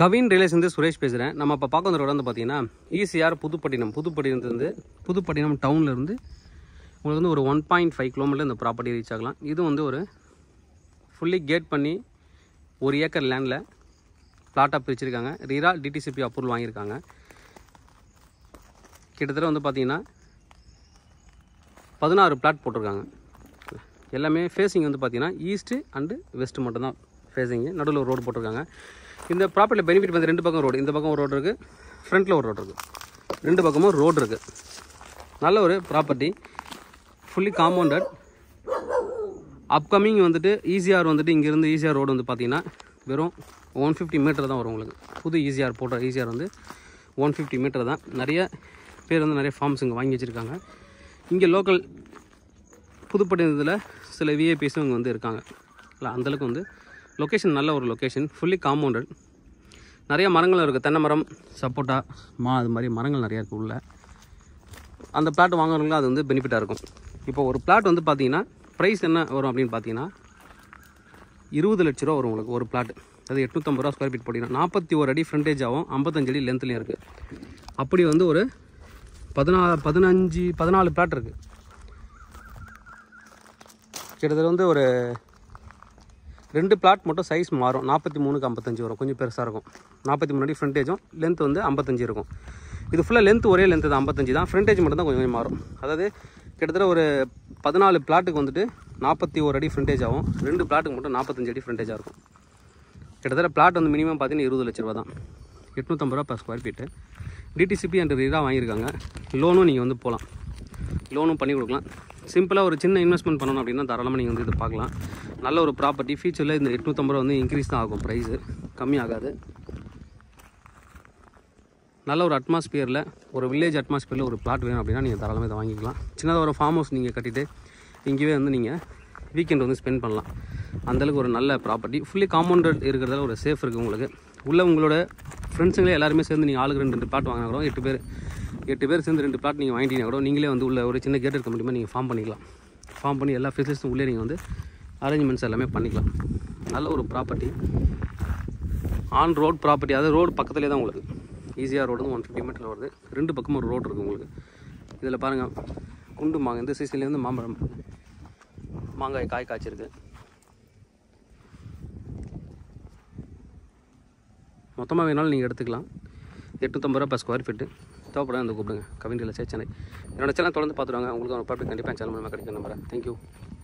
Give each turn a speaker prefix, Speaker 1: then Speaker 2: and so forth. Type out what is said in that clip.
Speaker 1: Kavin realise வந்து சுரேஷ் பேசுகிறேன் நம்ம இப்போ பார்க்க வந்த ரோடு வந்து பார்த்தீங்கன்னா ஈசிஆர் புதுப்பட்டினம் புதுப்பட்டினத்துலேருந்து புதுப்பட்டினம் டவுன்ல இருந்து உங்களுக்கு வந்து ஒரு ஒன் பாயிண்ட் ஃபைவ் கிலோமீட்டர் இந்த ப்ராப்பர்ட்டி ரீச் ஆகலாம் இது வந்து ஒரு ஃபுல்லி கேட் பண்ணி ஒரு ஏக்கர் லேண்டில் பிளாட்டாக பிரிச்சிருக்காங்க ரீரா டிடிசிபி அப்ரூவல் வாங்கியிருக்காங்க கிட்டத்தட்ட வந்து பார்த்தீங்கன்னா பதினாறு பிளாட் போட்டிருக்காங்க எல்லாமே ஃபேஸிங் வந்து பார்த்தீங்கன்னா ஈஸ்ட்டு அண்டு வெஸ்ட்டு மட்டும்தான் ஃபேஸிங்கு நடுவில் ஒரு ரோடு போட்டிருக்காங்க இந்த ப்ராப்பர்ட்டியில் பெனிஃபிட் வந்து ரெண்டு பக்கம் ரோடு இந்த பக்கம் ஒரு ரோடு இருக்குது ஃப்ரண்ட்டில் ஒரு ரோடு இருக்குது ரெண்டு பக்கமும் ரோடு இருக்குது நல்ல ஒரு ப்ராப்பர்ட்டி ஃபுல்லி காம்பவுண்டட் அப்கமிங் வந்துட்டு ஈசிஆர் வந்துட்டு இங்கேருந்து ஈசிஆர் ரோடு வந்து பார்த்தீங்கன்னா வெறும் ஒன் ஃபிஃப்டி மீட்டர் தான் வரும் உங்களுக்கு புது ஈசிஆர் போட்ட ஈசிஆர் வந்து ஒன் ஃபிஃப்டி மீட்டர் தான் நிறைய பேர் வந்து நிறைய ஃபார்ம்ஸ் இங்கே வாங்கி வச்சுருக்காங்க இங்கே லோக்கல் புதுப்பட்டினத்தில் சில விஐபிஸும் இங்கே வந்து இருக்காங்க இல்லை அந்தளவுக்கு வந்து லொக்கேஷன் நல்ல ஒரு லொக்கேஷன் ஃபுல்லி காம்பவுண்டட் நிறைய மரங்களும் இருக்குது தென்னை மரம் சப்போட்டா மா அது மாதிரி மரங்கள் நிறையா இருக்குது உள்ள அந்த பிளாட் வாங்குறவங்களும் அது வந்து பெனிஃபிட்டாக இருக்கும் இப்போ ஒரு பிளாட் வந்து பார்த்தீங்கன்னா ப்ரைஸ் என்ன வரும் அப்படின்னு பார்த்தீங்கன்னா இருபது லட்ச ரூபா வரும் உங்களுக்கு ஒரு பிளாட் அது எட்நூற்றம்பது ரூபா ஸ்கொயர் ஃபீட் போட்டிங்கன்னா நாற்பத்தி ஒரு அடி ஃப்ரண்டேஜ் ஆகும் ஐம்பத்தஞ்சு அடி லென்த்லேயும் இருக்குது அப்படி வந்து ஒரு பதினா பதினஞ்சு பதினாலு பிளாட் இருக்குது கிட்டத்தட்ட வந்து ஒரு ரெண்டு பிளாட் மட்டும் சைஸ் மாறும் நாற்பத்தி மூணுக்கு ஐம்பத்தஞ்சு வரும் கொஞ்சம் பெருசாக இருக்கும் நாற்பத்தி மூணு அடி ஃப்ரண்டேஜும் லென்த் வந்து ஐம்பத்தஞ்சு இருக்கும் இது ஃபுல்லாக லென்த் ஒரே லென்த் தான் ஐம்பத்தஞ்சு தான் ஃப்ரண்டேஜ் மட்டும் தான் கொஞ்சம் கொஞ்சம் மாறும் அதாவது கிட்டத்தட்ட ஒரு பதினாலு பிளாட்டுக்கு வந்துட்டு நாற்பத்தி ஒரு அடி ஃப்ரண்டேஜ் ஆகும் ரெண்டு பிளாட்டுக்கு மட்டும் நாற்பத்தஞ்சு அடி ஃப்ரண்டேஜாக இருக்கும் கிட்டத்தட்ட பிளாட் வந்து மினிமம் பார்த்தீங்கன்னா இருபது லட்ச ரூபா தான் எட்நூற்றம்பது ரூபா per square feet DTCP and ரீடாக வாங்கியிருக்காங்க லோனும் நீங்கள் வந்து போகலாம் லோனும் பண்ணி கொடுக்கலாம் சிம்பிளாக ஒரு சின்ன இன்வெஸ்ட்மெண்ட் பண்ணணும் அப்படின்னா தாராளமாக நீங்கள் வந்து இது பார்க்கலாம் நல்ல ஒரு ப்ராப்பர்ட்டி ஃபியூச்சரில் இந்த எட்நூற்றம்பது ரூபா வந்து இன்க்ரீஸ் தான் ஆகும் ப்ரைஸு கம்மியாகாது நல்ல ஒரு அட்மாஸ்பியரில் ஒரு வில்லேஜ் அட்மாஸ்பியரில் ஒரு பிளாட் வேணும் அப்படின்னா நீங்கள் தாராளமாக இதை வாங்கிக்கலாம் சின்னதாக ஒரு ஃபார்ம் ஹவுஸ் நீங்கள் கட்டிட்டு இங்கேயே வந்து நீங்கள் வீக்கெண்ட் வந்து ஸ்பெண்ட் பண்ணலாம் அந்தளவுக்கு ஒரு நல்ல ப்ராப்பர்ட்டி ஃபுல்லி காம்பவுண்டட் இருக்கிறதால ஒரு சேஃப் இருக்குது உங்களுக்கு உள்ள உங்களோட ஃப்ரெண்ட்ஸுங்களே எல்லாருமே சேர்ந்து நீங்கள் ஆளுக்கு ரெண்டு ரெண்டு பிளாட் வாங்கினா கூட எட்டு பேர் எட்டு பேர் சேர்ந்து ரெண்டு பிளாட் நீங்கள் வாங்கிட்டீங்கன்னா கூட நீங்களே வந்து உள்ள ஒரு சின்ன கேட் இருக்க முடியுமா நீங்கள் ஃபார்ம் பண்ணிக்கலாம் ஃபார்ம் பண்ணி எல்லா ஃபெசிலிட்டிஸும் உள்ளே நீங்கள் வந்து அரேஞ்ச்மெண்ட்ஸ் எல்லாமே பண்ணிக்கலாம் நல்ல ஒரு ப்ராப்பர்ட்டி ஆன் ரோட் ப்ராப்பர்ட்டி அதாவது ரோடு பக்கத்துலேயே தான் உங்களுக்கு ஈஸியாக ரோடு வந்து ஒன் ஃபிஃப்டி மீட்டரில் வருது ரெண்டு பக்கமும் ஒரு ரோடு இருக்குது உங்களுக்கு இதில் பாருங்கள் குண்டு மாங்க இந்த சீசன்லேருந்து மாம்பழம் இருக்குது மாங்காய் காய் காய்ச்சிருக்கு மொத்தமாக வேணாலும் நீங்கள் எடுத்துக்கலாம் எட்நூற்றம்பது ரூபா per ஸ்கொயர் ஃபீட்டு தேவைப்படாது அந்த கூப்பிடுங்க கவிண்டியில் சென்னை என்னோட சேனல் தொடர்ந்து பார்த்துருவாங்க உங்களுக்கு ஒரு ப்ராப்பர்ட்டி கண்டிப்பாக சேனல் மூலமாக கிடைக்கும் நம்புறேன் தேங்க்யூ